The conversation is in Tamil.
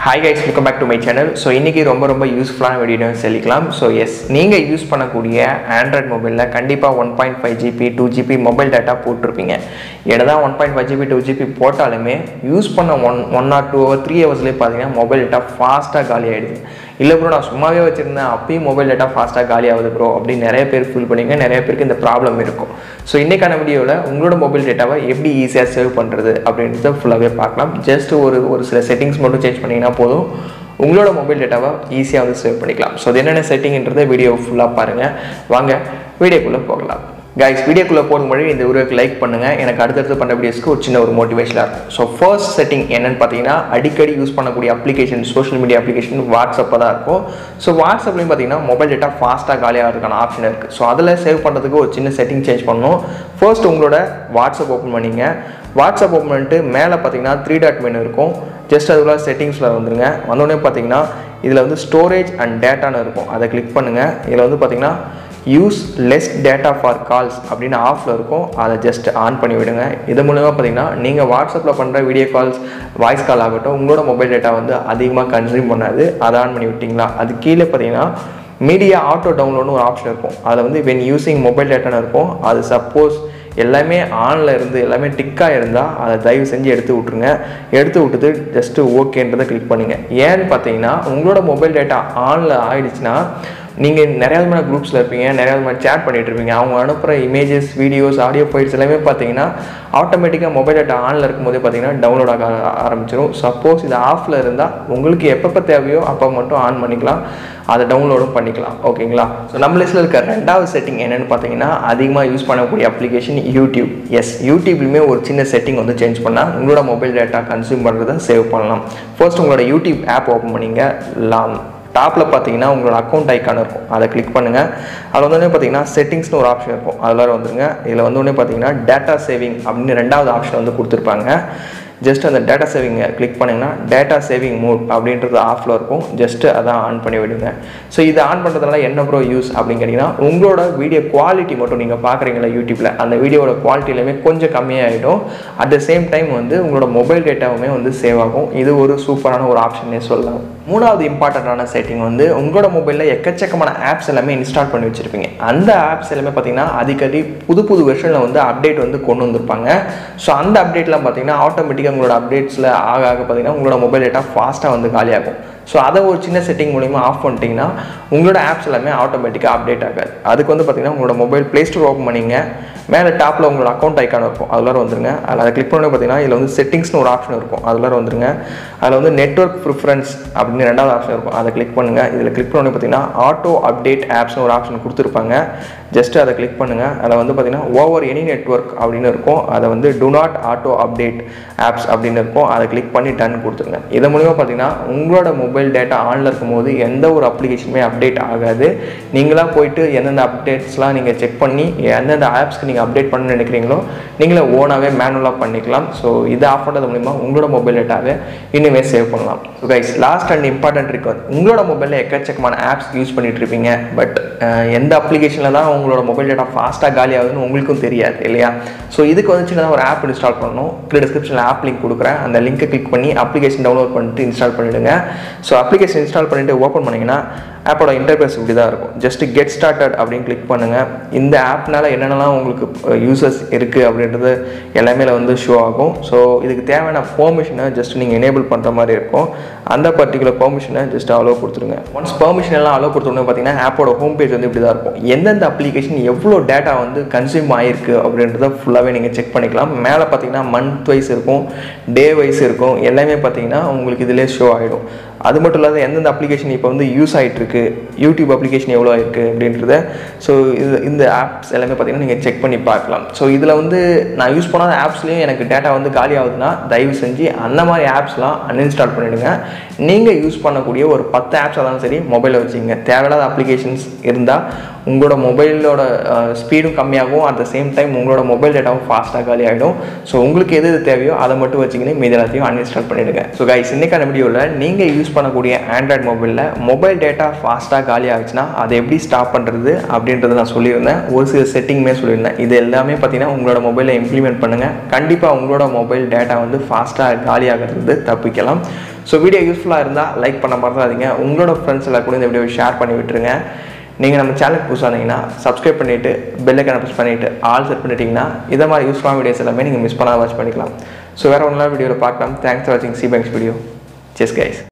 hi guys welcome back to my channel so இன்றைக்கி ரொம்ப ரொம்ப யூஸ்ஃபுல்லான வீடியோ சொல்லிக்கலாம் ஸோ எஸ் நீங்கள் யூஸ் பண்ணக்கூடிய ஆண்ட்ராய்ட் மொபைலில் கண்டிப்பாக one point five GB two GB mobile data போட்டிருப்பீங்க என்னதான் one point five GB two GB போட்டாலுமே யூஸ் பண்ண one one or two hour three ஹவர்ஸ்லேயே பார்த்தீங்கன்னா மொபைல் டேட்டா ஃபாஸ்ட்டாக காலி ஆகிடுது இல்லை ப்ரோ நான் சும்மாவே வச்சுருந்தேன் அப்பயும் மொபைல் டேட்டா ஃபாஸ்ட்டாக காலி ஆகுது ப்ரோ அப்படின்னு நிறைய பேர் ஃபீல் பண்ணிங்க நிறைய பேருக்கு இந்த ப்ராப்ளம் இருக்கும் ஸோ இன்றைக்கான வீடியோவில் உங்களோட மொபைல் டேட்டாவை எப்படி ஈஸியாக சேவ் பண்ணுறது அப்படின்றத ஃபுல்லாகவே பார்க்கலாம் ஜஸ்ட் ஒரு ஒரு சில செட்டிங்ஸ் மட்டும் சேஞ்ச் பண்ணிங்கன்னா போதும் உங்களோட மொபைல் டேட்டாவை ஈஸியாக வந்து சேவ் பண்ணிக்கலாம் ஸோ அது என்னென்ன செட்டிங்ன்றதை வீடியோ ஃபுல்லாக பாருங்கள் வாங்க வீடியோக்குள்ளே போகலாம் கைஸ் வீடியோக்குள்ளே போகும் முன்னாடி இந்த வீடியோக்கு லைக் பண்ணுங்கள் எனக்கு அடுத்தடுத்து பண்ண வீடியோஸ்க்கு ஒரு சின்ன ஒரு மோட்டிவேஷனாக இருக்கும் ஸோ ஃபர்ஸ்ட் செட்டிங் என்னன்னு பார்த்தீங்கன்னா அடிக்கடி யூஸ் பண்ணக்கூடிய அப்ளிகேஷன் சோஷியல் மீடியா அப்ளிகேஷன் வாட்ஸ்அப்பாக தான் இருக்கும் ஸோ வாட்ஸ்அப்லையும் பார்த்தீங்கன்னா மொபைல் டேட்டா ஃபாஸ்ட்டாக காலியாகிறதுக்கான ஆப்ஷன் இருக்குது ஸோ அதில் சேவ் பண்ணுறதுக்கு ஒரு சின்ன செட்டிங் சேஞ்ச் பண்ணணும் ஃபர்ஸ்ட் உங்களோட வாட்ஸ்அப் ஓப்பன் பண்ணிங்க வாட்ஸ்அப் ஓப்பன் பண்ணிட்டு மேலே பார்த்தீங்கன்னா த்ரீ டாட் மெனு இருக்கும் ஜஸ்ட் அதுக்குள்ள செட்டிங்ஸில் வந்துருங்க வந்தோடனே பார்த்தீங்கன்னா இதில் வந்து ஸ்டோரேஜ் அண்ட் டேட்டான்னு இருக்கும் அதை கிளிக் பண்ணுங்கள் இதில் வந்து பார்த்தீங்கன்னா use less data for calls அப்படின்னு ஆஃபில் இருக்கும் அதை ஜஸ்ட் ஆன் பண்ணி விடுங்க இது மூலமாக பார்த்தீங்கன்னா நீங்கள் வாட்ஸ்அப்பில் பண்ணுற வீடியோ கால்ஸ் வாய்ஸ் கால் ஆகட்டும் உங்களோட மொபைல் டேட்டா வந்து அதிகமாக கன்சியூம் பண்ணாது அதை ஆன் பண்ணி விட்டிங்களா அது கீழே பார்த்தீங்கன்னா மீடியா ஆட்டோ டவுன்லோட்னு ஒரு ஆப்ஷன் இருக்கும் அதில் வந்து வென் யூஸிங் மொபைல் டேட்டான்னு இருக்கும் அது சப்போஸ் எல்லாமே ஆனில் இருந்து எல்லாமே டிக்காக இருந்தால் அதை தயவு செஞ்சு எடுத்து விட்ருங்க எடுத்து விட்டுட்டு ஜஸ்ட்டு ஓகேன்றதை கிளிக் பண்ணுங்கள் ஏன்னு பார்த்தீங்கன்னா உங்களோட மொபைல் டேட்டா ஆனில் ஆயிடுச்சுன்னா நீங்கள் நிறையா விதமான குரூப்ஸில் இருப்பீங்க நிறையா விதமான சேட் பண்ணிகிட்டு இருப்பீங்க அவங்க அனுப்புகிற இமேஜஸ் வீடியோஸ் ஆடியோ ஃபைல்ஸ் எல்லாமே பார்த்தீங்கன்னா ஆட்டோமேட்டிக்காக மொபைல் டேட்டா ஆனில் இருக்கும்போதே பார்த்தீங்கன்னா டவுன்லோட் ஆக ஆரம்பிச்சிடும் சப்போஸ் இது ஆஃபில் இருந்தால் உங்களுக்கு எப்பப்போ தேவையோ அப்போ மட்டும் ஆன் பண்ணிக்கலாம் அதை டவுன்லோடும் பண்ணிக்கலாம் ஓகேங்களா ஸோ நம்ம லிஸ்ட்டில் இருக்க ரெண்டாவது செட்டிங் என்னென்னு பார்த்தீங்கன்னா அதிகமாக யூஸ் பண்ணக்கூடிய அப்ளிகேஷன் யூடியூப் எஸ் யூடியூப்லையுமே ஒரு சின்ன செட்டிங் வந்து சேஞ்ச் பண்ணால் உங்களோட மொபைல் டேட்டா கன்சியூம் பண்ணுறதை சேவ் பண்ணலாம் ஃபர்ஸ்ட் உங்களோட யூடியூப் ஆப் ஓப்பன் பண்ணிங்க லாம் டாப்பில் பார்த்தீங்கன்னா உங்களோட அக்கௌண்ட் ஐக்கான் இருக்கும் அதை கிளிக் பண்ணுங்கள் அதில் வந்து பார்த்தீங்கன்னா செட்டிங்ஸ்னு ஒரு ஆப்ஷன் இருக்கும் அதில் வந்துருங்க இதில் வந்து ஒன்று பார்த்தீங்கன்னா டேட்டா சேவிங் அப்படின்னு ரெண்டாவது ஆப்ஷன் வந்து கொடுத்துருப்பாங்க ஜஸ்ட் அந்த டேட்டா சேவிங்கை கிளிக் பண்ணிங்கன்னா டேட்டா சேவிங் மோட் அப்படின்றது ஆஃபில் இருக்கும் ஜஸ்ட்டு அதான் ஆன் பண்ணி விடுங்க ஸோ இதை ஆன் பண்ணுறதுனால என்ன ப்ரோ யூஸ் அப்படின்னு கேட்டிங்கன்னா உங்களோட வீடியோ குவாலிட்டி மட்டும் நீங்கள் பார்க்குறீங்களா யூடியூப்பில் அந்த வீடியோட குவாலிட்டி எல்லாமே கொஞ்சம் கம்மியாகிடும் அட் த சேம் டைம் வந்து உங்களோட மொபைல் டேட்டாவுமே வந்து சேவ் ஆகும் இது ஒரு சூப்பரான ஒரு ஆப்ஷனே சொல்லலாம் மூணாவது இம்பார்ட்டண்ட்டான செட்டிங் வந்து உங்களோட மொபைலில் எக்கச்சக்கமான ஆப்ஸ் எல்லாமே இன்ஸ்டால் பண்ணி வச்சுருப்பீங்க அந்த ஆப்ஸ் எல்லாமே பார்த்தீங்கன்னா அடிக்கடி புது புது வெர்ஷனில் வந்து அப்டேட் வந்து கொண்டு வந்திருப்பாங்க ஸோ அந்த அப்டேட்லாம் பார்த்தீங்கன்னா ஆட்டோமேட்டிக்காக உங்களோட அப்டேட்ஸில் ஆக ஆக பார்த்தீங்கன்னா உங்களோட மொபைல் டேட்டா ஃபாஸ்ட்டாக வந்து காலியாகும் ஸோ அதை ஒரு சின்ன செட்டிங் மூலிமா ஆஃப் பண்ணிட்டீங்கன்னா உங்களோட ஆப்ஸ் எல்லாமே ஆட்டோமேட்டிக்காக அப்டேட் ஆகாது அதுக்கு வந்து பார்த்தீங்கன்னா உங்களோட மொபைல் ப்ளே ஸ்டோர் ஓப்பன் பண்ணிங்க மேலே டாப்பில் உங்களோட அக்கௌண்ட் ஐக்கான் இருக்கும் அதில் வந்துருங்க அதில் அதை கிளிக் பண்ணி பார்த்தீங்கன்னா இதில் வந்து செட்டிங்ஸ்னு ஒரு ஆப்ஷன் இருக்கும் அதில் வந்துருங்க அதில் வந்து நெட்ஒர்க் ப்ரிஃபரன்ஸ் அப்படின்னு ரெண்டாவது ஆப்ஷன் இருக்கும் அதை கிளிக் பண்ணுங்கள் இதில் கிளிக் பண்ணி பார்த்தீங்கன்னா ஆட்டோ அப்டேட் ஆப்ஸ்னு ஒரு ஆப்ஷன் கொடுத்துருப்பாங்க ஜஸ்ட் அதை கிளிக் பண்ணுங்கள் அதில் வந்து பார்த்தீங்கன்னா ஓவர் எனி நெட்ஒர்க் அப்படின்னு இருக்கும் அதை வந்து do not auto update apps அப்படின்னு இருக்கும் அதை கிளிக் பண்ணி டன் கொடுத்துருங்க இது மூலிமா பார்த்தீங்கன்னா உங்களோட மொபைல் டேட்டா ஆனில் இருக்கும்போது எந்த ஒரு அப்ளிகேஷனுமே அப்டேட் ஆகாது நீங்களாக போயிட்டு எந்தெந்த அப்டேட்ஸ்லாம் நீங்கள் செக் பண்ணி எந்தெந்த ஆப்ஸ்க்கு நீங்கள் அப்டேட் பண்ணணும்னு நினைக்கிறீங்களோ நீங்களே ஓனாகவே மேனுவலாக பண்ணிக்கலாம் ஸோ இதை ஆஃப் பண்ணுறது மூலிமா உங்களோட மொபைல் டேட்டாவை இன்னுமே சேவ் பண்ணலாம் so guys last and important இருக்கு உங்களோட மொபைலில் எக்கச்சக்கமான ஆப்ஸ் யூஸ் பண்ணிட்டு இருப்பீங்க பட் எந்த அப்ளிகேஷனில் தான் உங்களோட மொபைல் டேட்டா ஃபாஸ்ட்டாக காலி ஆகுதுன்னு உங்களுக்கும் தெரியாது இல்லையா ஸோ இதுக்கு வந்து சின்னதாக ஒரு ஆப் இன்ஸ்டால் பண்ணணும் கீழே டிஸ்கிரிப்ஷனில் ஆப் லிங்க் கொடுக்குறேன் அந்த லிங்க்கை கிளிக் பண்ணி அப்ளிகேஷன் டவுன்லோட் பண்ணிட்டு இன்ஸ்டால் பண்ணிவிடுங்க ஸோ அப்ளிகேஷன் இன்ஸ்டால் பண்ணிவிட்டு ஓப்பன் பண்ணிங்கன்னா ஆப்போட இன்டர்ஃபேஸ் இப்படி தான் இருக்கும் ஜஸ்ட் கெட் ஸ்டார்டட் அப்படின்னு கிளிக் பண்ணுங்கள் இந்த ஆப்னால என்னென்னலாம் உங்களுக்கு யூசர்ஸ் இருக்குது அப்படின்றது எல்லாமே வந்து ஷோ ஆகும் ஸோ இதுக்கு தேவையான பெர்மிஷனை ஜஸ்ட் நீங்கள் எனேபிள் பண்ணுற மாதிரி இருக்கும் அந்த பர்டிகுலர் பெர்மிஷனை ஜஸ்ட் அலோவ் கொடுத்துருங்க ஒன்ஸ் பெர்மிஷன் எல்லாம் அலோவ் கொடுத்தோன்னே பார்த்தீங்கன்னா ஆப்போட ஹோம் பேஜ் வந்து இப்படி தான் இருக்கும் எந்தெந்த அப்ளிகேஷன் எவ்வளோ டேட்டா வந்து கன்சியூம் ஆகிருக்கு அப்படின்றத ஃபுல்லாகவே நீங்கள் செக் பண்ணிக்கலாம் மேலே பார்த்தீங்கன்னா மந்த் வைஸ் இருக்கும் டே வைஸ் இருக்கும் எல்லாமே பார்த்தீங்கன்னா உங்களுக்கு இதிலே ஷோ ஆகிடும் அது மட்டும் இல்லாத எந்தெந்த அப்ளிகேஷன் இப்போ வந்து யூஸ் ஆகிட்டுருக்கு யூடியூப் அப்ளிகேஷன் எவ்வளோ இருக்குது அப்படின்றத ஸோ இது இந்த ஆப்ஸ் எல்லாமே பார்த்தீங்கன்னா நீங்கள் செக் பண்ணி பார்க்கலாம் ஸோ இதில் வந்து நான் யூஸ் பண்ணாத ஆப்ஸ்லேயும் எனக்கு டேட்டா வந்து காலி ஆகுதுன்னா தயவு செஞ்சு அந்த மாதிரி ஆப்ஸ்லாம் அன்இன்ஸ்டால் பண்ணிவிடுங்க நீங்கள் யூஸ் பண்ணக்கூடிய ஒரு பத்து ஆப்ஸ் அதான் சரி மொபைலில் வச்சுங்க தேவையில்லாத அப்ளிகேஷன்ஸ் இருந்தால் உங்களோட மொபைலோட ஸ்பீடும் கம்மியாகும் அட் த சேம் டைம் உங்களோட மொபைல் டேட்டாவும் ஃபாஸ்ட்டாக காலி ஆகிடும் ஸோ உங்களுக்கு எது எது தேவையோ அதை மட்டும் வச்சுக்கின்னு மீதி எல்லாத்தையும் அன்இன்ஸ்டால் பண்ணிவிடுங்க ஸோ கைஸ் இன்னைக்கான வீடியோவில் நீங்கள் யூஸ் பண்ணக்கூடிய ஆண்ட்ராய்ட் மொபைலில் மொபைல் டேட்டா ஃபாஸ்ட்டாக காலி ஆச்சுன்னா அதை எப்படி ஸ்டாப் பண்ணுறது அப்படின்றத நான் சொல்லியிருந்தேன் ஒரு சில செட்டிங்குமே சொல்லியிருந்தேன் இது எல்லாமே பார்த்தீங்கன்னா உங்களோட மொபைலில் இம்ப்ளிமெண்ட் பண்ணுங்கள் கண்டிப்பாக உங்களோட மொபைல் டேட்டா வந்து ஃபாஸ்ட்டாக காலி ஆகிறது தப்பிக்கலாம் ஸோ வீடியோ யூஸ்ஃபுல்லாக இருந்தால் லைக் பண்ண மறந்துடாதீங்க உங்களோட ஃப்ரெண்ட்ஸ் எல்லாம் கூட இந்த வீடியோ ஷேர் பண்ணி விட்டுருங்க நீங்கள் நம்ம சேனலுக்கு புதுசாக இருந்தீங்கன்னா சப்ஸ்கிரைப் பண்ணிவிட்டு பெல்லைக்கான ப்ரெஸ் பண்ணிவிட்டு ஆல் செட் பண்ணிட்டீங்கன்னா இதை மாதிரி யூஸ்ஃபுல்லான வீடியோஸ் எல்லாமே நீங்கள் மிஸ் பண்ணாத வாட்ச் பண்ணிக்கலாம் ஸோ வேறு ஒன்றா வீடியோவில் பார்க்கலாம் தேங்க்ஸ் ஃபார் வாட்சிங் சி பேங்க்ஸ் வீடியோ செஸ் கைஸ்